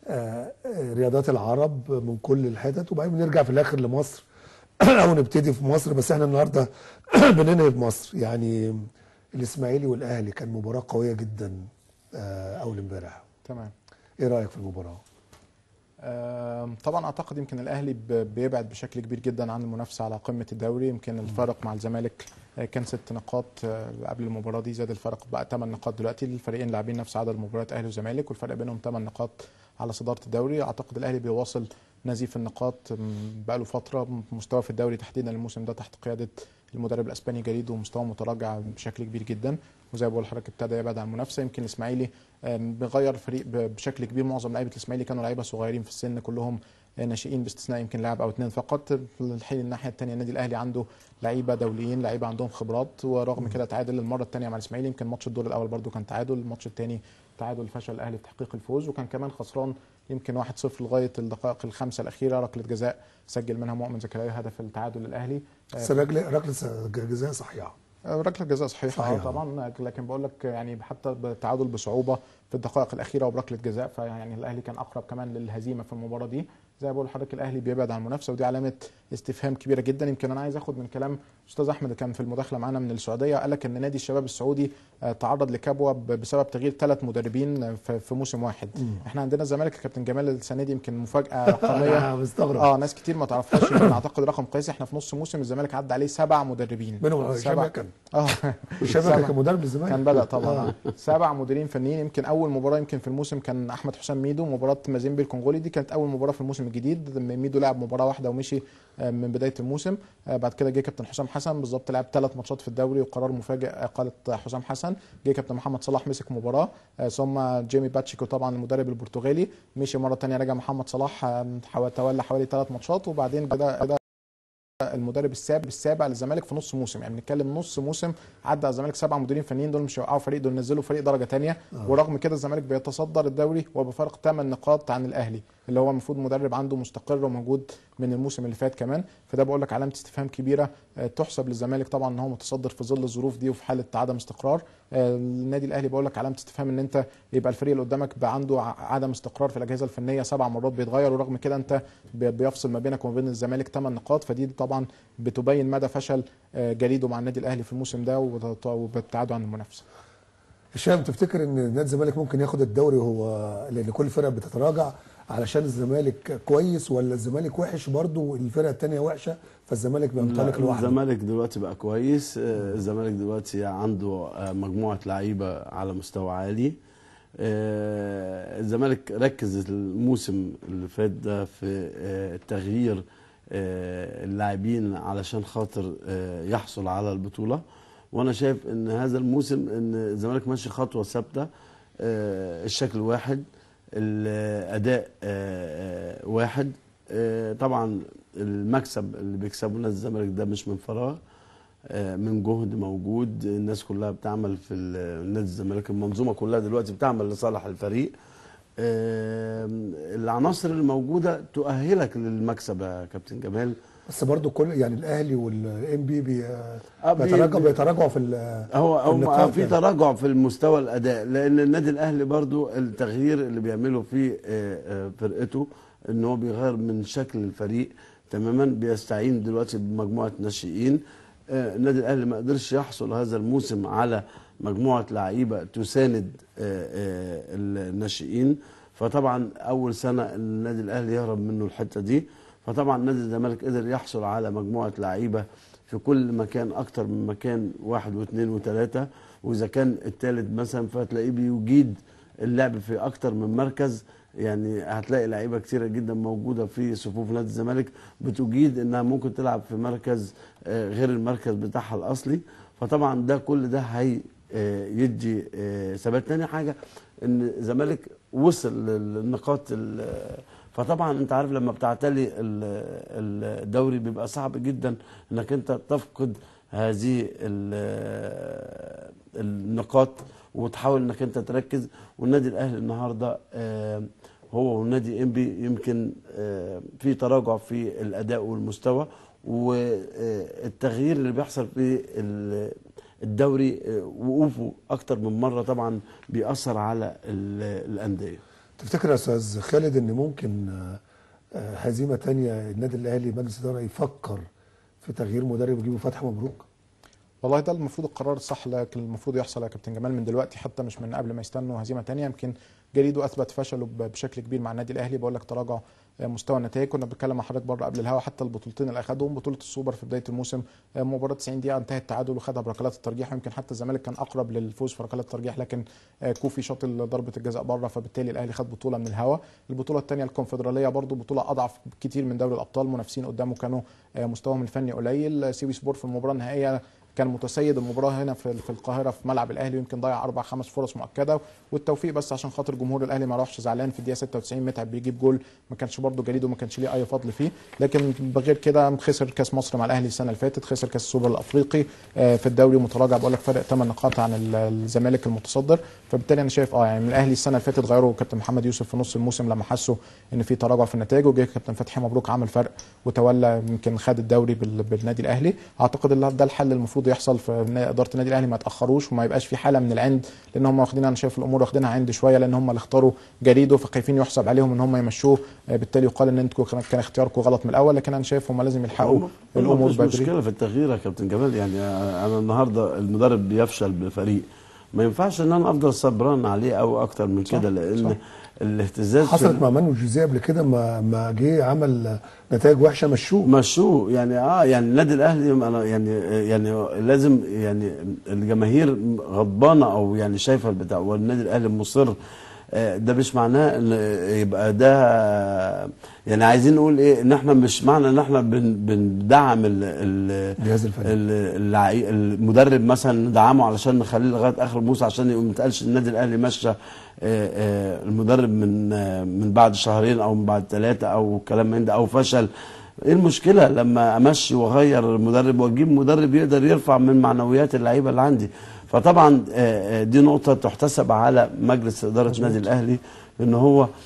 آه، آه، رياضات العرب من كل الحتت وبعدين بنرجع في الاخر لمصر او نبتدي في مصر بس احنا النهارده بننهي بمصر يعني الاسماعيلي والاهلي كان مباراه قويه جدا آه، اول امبارح تمام ايه رايك في المباراه آم، طبعا اعتقد يمكن الاهلي ب- بيبعد بشكل كبير جدا عن المنافسه على قمه الدوري يمكن الفرق مع الزمالك آه، كان ست نقاط آه، قبل المباراه دي زاد الفرق بقى 8 نقاط دلوقتي الفريقين لاعبين نفس عدد مباريات اهلي وزمالك والفرق بينهم 8 نقاط على صداره الدوري اعتقد الاهلي بيواصل نزيف النقاط م، بقاله فتره مستوى في الدوري تحديدا الموسم ده تحت قياده المدرب الاسباني جريد ومستواه متراجع بشكل كبير جدا وزي ما بقول لحضرتك ابتدى يبعد عن المنافسه يمكن الاسماعيلي آم، بيغير الفريق ب- بشكل كبير معظم لعيبه الاسماعيلي كانوا لعيبه صغيرين في السن كلهم ناشئين باستثناء يمكن لاعب او اثنين فقط في الحين الناحيه الثانيه النادي الاهلي عنده لعيبه دوليين لعيبه عندهم خبرات ورغم كده تعادل المره الثانيه مع الاسماعيلي يمكن ماتش الدور الاول برده كان تعادل الماتش الثاني تعادل فشل الاهلي في تحقيق الفوز وكان كمان خسران يمكن 1-0 لغايه الدقائق الخمسه الاخيره ركله جزاء سجل منها مؤمن زكريا هدف التعادل للاهلي بس ركله ركله جزاء صحيحه ركله جزاء صحيحه صحيحة. آه طبعا لكن بقول لك يعني حتى بالتعادل بصعوبه في الدقائق الاخيره وبركله جزاء فيعني الاهلي كان اقرب كمان للهزيمه في المباراه دي زي ما بقول لحضرتك الاهلي بيبعد عن المنافسه ودي علامه استفهام كبيره جدا يمكن انا عايز اخد من كلام استاذ احمد اللي كان في المداخله معانا من السعوديه قال لك ان نادي الشباب السعودي آه، تعرض لكبوه ب- بسبب تغيير ثلاث مدربين آه، في في موسم واحد احنا عندنا الزمالك يا كابتن جمال السنه دي يمكن مفاجاه رقميه انا مستغرب اه ناس كتير ما تعرفهاش يمكن اعتقد رقم قياسي احنا في نص موسم الزمالك عدى عليه سبع مدربين منهم هشام سبع كان اه هشام سبع. كان مدرب للزمالك كان بدا طبعا آه. سبع مديرين فنيين يمكن اول مباراه يمكن في الموسم كان احمد حسام ميدو مباراه مازيمبي الكونغولي دي كانت اول مباراه في الموسم الجديد ميدو لعب مباراه واحده ومشي آه، من بدايه الموسم آه، بعد كده جه كابتن حسام حسن بالظبط لعب ثلاث ماتشات في الدوري وقرار مفاجئ اقاله حسام حسن جه كابتن محمد صلاح مسك مباراه آه، ثم جيمي باتشيكو طبعا المدرب البرتغالي مشي مره ثانيه رجع محمد صلاح آه، حوا- تولى حوالي ثلاث ماتشات وبعدين بدا بدا المدرب السابق السابع للزمالك في نص موسم يعني بنتكلم نص موسم عدى على الزمالك سبع مديرين فنيين دول مش هيوقعوا فريق دول نزلوا فريق درجه ثانيه آه. ورغم كده الزمالك بيتصدر الدوري وبفرق 8 نقاط عن الاهلي اللي هو المفروض مدرب عنده مستقر وموجود من الموسم اللي فات كمان فده بقول لك علامه استفهام كبيره آه، تحسب للزمالك طبعا ان هو متصدر في ظل الظروف دي وفي حاله عدم استقرار آه، النادي الاهلي بقول لك علامه استفهام ان انت يبقى الفريق اللي قدامك بقى عنده ع- عدم استقرار في الاجهزه الفنيه سبع مرات بيتغير ورغم كده انت بي- بيفصل ما بينك وما بين الزمالك 8 نقاط فدي طبعا بتبين مدى فشل آه، جريده مع النادي الاهلي في الموسم ده وبت- وبابتعاده عن المنافسه هشام تفتكر ان نادي الزمالك ممكن ياخد الدوري وهو لان كل فرقه بتتراجع علشان الزمالك كويس ولا الزمالك وحش برضه والفرقه الثانيه وحشه فالزمالك بينطلق لا، لوحده الزمالك دلوقتي بقى كويس آه، الزمالك دلوقتي عنده آه، مجموعة لعيبة على مستوى عالي آه، الزمالك ركز الموسم اللي فات ده في آه، تغيير آه، اللاعبين علشان خاطر آه، يحصل على البطولة وانا شايف ان هذا الموسم ان الزمالك ماشي خطوة ثابتة آه، الشكل واحد الاداء آه، آه، واحد آه، طبعا المكسب اللي بيكسبه نادي الزمالك ده مش من فراغ آه، من جهد موجود الناس كلها بتعمل في ال- نادي الزمالك المنظومه كلها دلوقتي بتعمل لصالح الفريق آه، العناصر الموجوده تؤهلك للمكسب يا كابتن جمال بس برضه كل يعني الاهلي والام بي بي آه، بي- بيتراجعوا بيتراجعوا في ال- هو هو النقاط في يعني. تراجع في المستوى الاداء لان النادي الاهلي برضو التغيير اللي بيعمله في آه، آه، فرقته ان هو بيغير من شكل الفريق تماما بيستعين دلوقتي بمجموعه ناشئين آه، النادي الاهلي ما قدرش يحصل هذا الموسم على مجموعه لعيبه تساند آه، آه، الناشئين فطبعا اول سنه النادي الاهلي يهرب منه الحته دي فطبعا نادي الزمالك قدر يحصل على مجموعه لعيبه في كل مكان اكتر من مكان واحد واثنين وثلاثه واذا كان الثالث مثلا فتلاقيه بيجيد اللعب في اكتر من مركز يعني هتلاقي لعيبه كتيره جدا موجوده في صفوف نادي الزمالك بتجيد انها ممكن تلعب في مركز آه، غير المركز بتاعها الاصلي فطبعا ده كل ده هي آه، يدي آه، ثبات تاني حاجه ان الزمالك وصل للنقاط ال- فطبعا انت عارف لما بتعتلي ال- الدوري بيبقى صعب جدا انك انت تفقد هذه ال- النقاط وتحاول انك انت تركز والنادي الاهلي النهارده آه، هو والنادي انبي يمكن آه، في تراجع في الاداء والمستوى والتغيير اللي بيحصل في ال- الدوري آه، وقوفه اكتر من مره طبعا بيأثر على ال- الانديه تفتكر يا استاذ خالد ان ممكن آه، آه، هزيمه تانية النادي الاهلي مجلس الاداره يفكر في تغيير مدرب يجيبوا فتحي مبروك والله ده المفروض القرار الصح لكن المفروض يحصل يا كابتن جمال من دلوقتي حتى مش من قبل ما يستنوا هزيمه تانية يمكن جريدو اثبت فشله ب- بشكل كبير مع النادي الاهلي بقول لك تراجع آه، مستوى النتائج كنا بنتكلم مع حضرتك بره قبل الهوا حتى البطولتين اللي اخدهم بطوله السوبر في بدايه الموسم آه، مباراه 90 دقيقه انتهت تعادل وخدها بركلات الترجيح ويمكن حتى الزمالك كان اقرب للفوز في ركلات الترجيح لكن آه، كوفي شاط ضربه الجزاء بره فبالتالي الاهلي خد بطوله من الهوا البطوله الثانيه الكونفدراليه برضو بطوله اضعف كتير من دوري الابطال منافسين قدامه كانوا آه، مستواهم الفني قليل سيوي سبور في المباراه النهائيه كان متسيد المباراه هنا في في القاهره في ملعب الاهلي ويمكن ضيع اربع خمس فرص مؤكده والتوفيق بس عشان خاطر جمهور الاهلي ما راحش زعلان في الدقيقه 96 متعب بيجيب جول ما كانش برده جليد وما كانش ليه اي فضل فيه لكن بغير كده خسر كاس مصر مع الاهلي السنه اللي فاتت خسر كاس السوبر الافريقي آه، في الدوري متراجع بقول لك فرق 8 نقاط عن ال- الزمالك المتصدر فبالتالي انا شايف اه يعني من الاهلي السنه اللي فاتت غيروا كابتن محمد يوسف في نص الموسم لما حسوا ان في تراجع في النتائج وجه كابتن فتحي مبروك عمل فرق وتولى يمكن خد الدوري بال- بالنادي الاهلي اعتقد ان ده الحل المفروض يحصل في نا- اداره النادي الاهلي ما يتاخروش وما يبقاش في حاله من العند لان هم واخدين انا شايف الامور واخدينها عند شويه لان هم اللي اختاروا جريدو فخايفين يحسب عليهم ان هم يمشوه آه، بالتالي يقال ان انتوا كان كان اختياركم غلط من الاول لكن انا شايف هم لازم يلحقوا الامور مفيش بدري مشكله في التغيير يا كابتن جمال يعني انا النهارده المدرب بيفشل بفريق ما ينفعش ان انا افضل صبران عليه او اكتر من صح، كده لان صح. الاهتزاز في حصلت مع مانو جوزيه قبل كده ما ما جه عمل نتائج وحشه مشوه مشوه يعني اه يعني النادي الاهلي انا يعني يعني لازم يعني الجماهير غضبانه او يعني شايفه البتاع والنادي الاهلي مصر آه، ده مش معناه ان يبقى ده يعني عايزين نقول ايه ان احنا مش معنى ان احنا بن بندعم ال ال الجهاز الفني ال- اللعي- المدرب مثلا ندعمه علشان نخليه لغايه اخر الموسم عشان يقوم ما يتقالش النادي الاهلي مشى آه، آه، المدرب من آه، من بعد شهرين او من بعد ثلاثه او كلام من ده او فشل ايه المشكله لما امشي واغير المدرب واجيب مدرب يقدر يرفع من معنويات اللعيبه اللي عندي فطبعا آه، آه، دي نقطه تحتسب على مجلس اداره النادي الاهلي ان هو آه،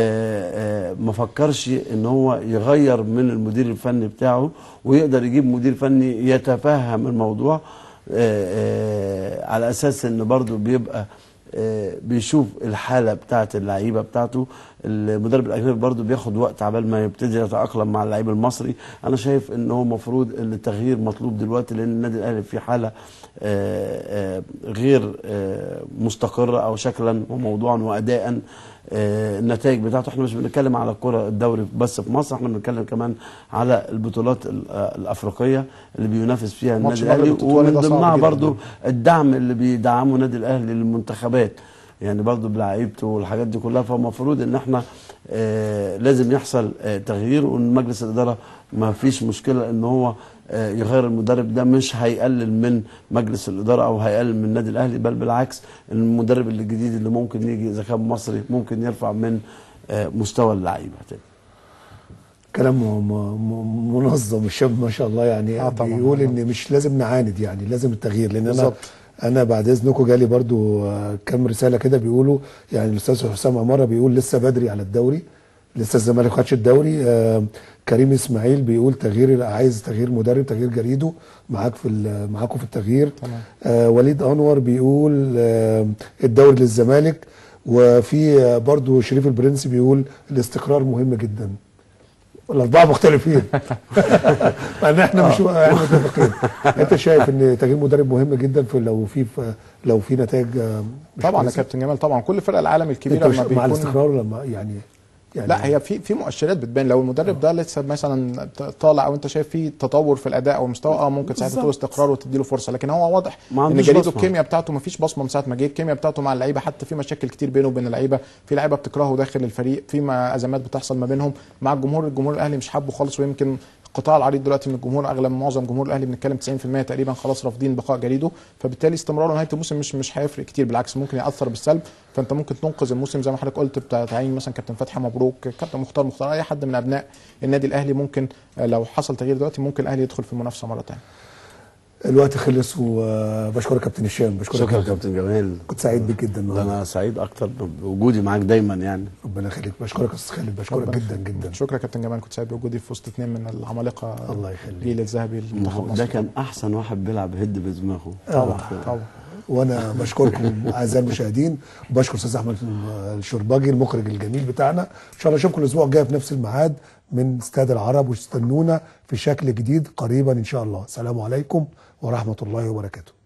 آه، ما فكرش ان هو يغير من المدير الفني بتاعه ويقدر يجيب مدير فني يتفهم الموضوع آه، آه، على اساس ان برضه بيبقى آه، بيشوف الحاله بتاعه اللعيبه بتاعته المدرب الاجنبي برضه بياخد وقت عبال ما يبتدي يتاقلم مع اللعيب المصري انا شايف ان هو المفروض ان التغيير مطلوب دلوقتي لان النادي الاهلي في حاله آه، آه، غير آه، مستقره او شكلا وموضوعا واداء آه، النتائج بتاعته احنا مش بنتكلم على الكره الدوري بس في مصر احنا بنتكلم كمان على البطولات ال- آه، الافريقيه اللي بينافس فيها ماتش النادي الاهلي المغرب التطواني ومن ده صعب ضمنها جداً. برضو الدعم اللي بيدعمه النادي الاهلي للمنتخبات يعني برضو بلعيبته والحاجات دي كلها فالمفروض ان احنا آه لازم يحصل آه تغيير وان مجلس الاداره ما فيش مشكله ان هو آه يغير المدرب ده مش هيقلل من مجلس الاداره او هيقلل من النادي الاهلي بل بالعكس المدرب الجديد اللي ممكن يجي اذا كان مصري ممكن يرفع من آه مستوى اللعيبه تاني كلام م- م- منظم الشاب ما شاء الله يعني آه طبعاً. بيقول ان مش لازم نعاند يعني لازم التغيير لان انا بالظبط. انا بعد اذنكم جالي برضو آه، كام رساله كده بيقولوا يعني الاستاذ حسام عماره بيقول لسه بدري على الدوري لسه الزمالك ما خدش الدوري آه، كريم اسماعيل بيقول تغيير عايز تغيير مدرب تغيير جريده معاك في ال- معاكم في التغيير تمام. آه وليد انور بيقول آه الدوري للزمالك وفي آه، برضو شريف البرنس بيقول الاستقرار مهم جدا الاربعه مختلفين مع ان احنا مش يعني متفقين انت شايف ان تغيير مدرب مهم جدا في لو في لو في نتائج آه، مش طبعا يا كويسة؟ كابتن جمال طبعا كل فرق العالم انت الكبيره مش لما مع بيكون الاستقرار ولا مع- يعني يعني لا هي في في مؤشرات بتبان لو المدرب ده لسه مثلا ط- طالع او انت شايف فيه تطور في الاداء او المستوى اه ممكن ساعتها تقول استقرار وتدي له فرصه لكن هو واضح ما ان عندوش جريده بصمة. الكيمياء بتاعته ما فيش بصمه من ساعه ما جه الكيمياء بتاعته مع اللعيبه حتى في مشاكل كتير بينه وبين اللعيبه في لعيبه بتكرهه داخل الفريق في ما ازمات بتحصل ما بينهم مع الجمهور الجمهور الاهلي مش حابه خالص ويمكن القطاع العريض دلوقتي من الجمهور اغلب معظم جمهور الاهلي بنتكلم 90% تقريبا خلاص رافضين بقاء جريده فبالتالي استمراره نهايه الموسم مش مش هيفرق كتير بالعكس ممكن ياثر بالسلب فانت ممكن تنقذ الموسم زي ما حضرتك قلت بتاع تعيين مثلا كابتن فتحي مبروك كابتن مختار مختار اي حد من ابناء النادي الاهلي ممكن آه، لو حصل تغيير دلوقتي ممكن الاهلي يدخل في المنافسه مره ثانيه الوقت خلص وبشكرك كابتن هشام بشكرك شكرا جداً. كابتن جمال كنت سعيد بيك جدا ده النهارده انا سعيد اكتر بوجودي معاك دايما يعني ربنا يخليك بشكرك يا استاذ خالد بشكرك ربنا جدا جدا شكرا يا كابتن جمال كنت سعيد بوجودي في وسط اثنين من العمالقه الله يخليك. الجيل الذهبي ما لمنتخب هو مصر ده كان احسن واحد بيلعب هيد بدماغه طبعا طبعا وانا بشكركم اعزائي المشاهدين وبشكر استاذ احمد الشرباجي المخرج الجميل بتاعنا ان شاء الله اشوفكم الاسبوع الجاي في نفس الميعاد من استاد العرب واستنونا في شكل جديد قريبا ان شاء الله السلام عليكم ورحمه الله وبركاته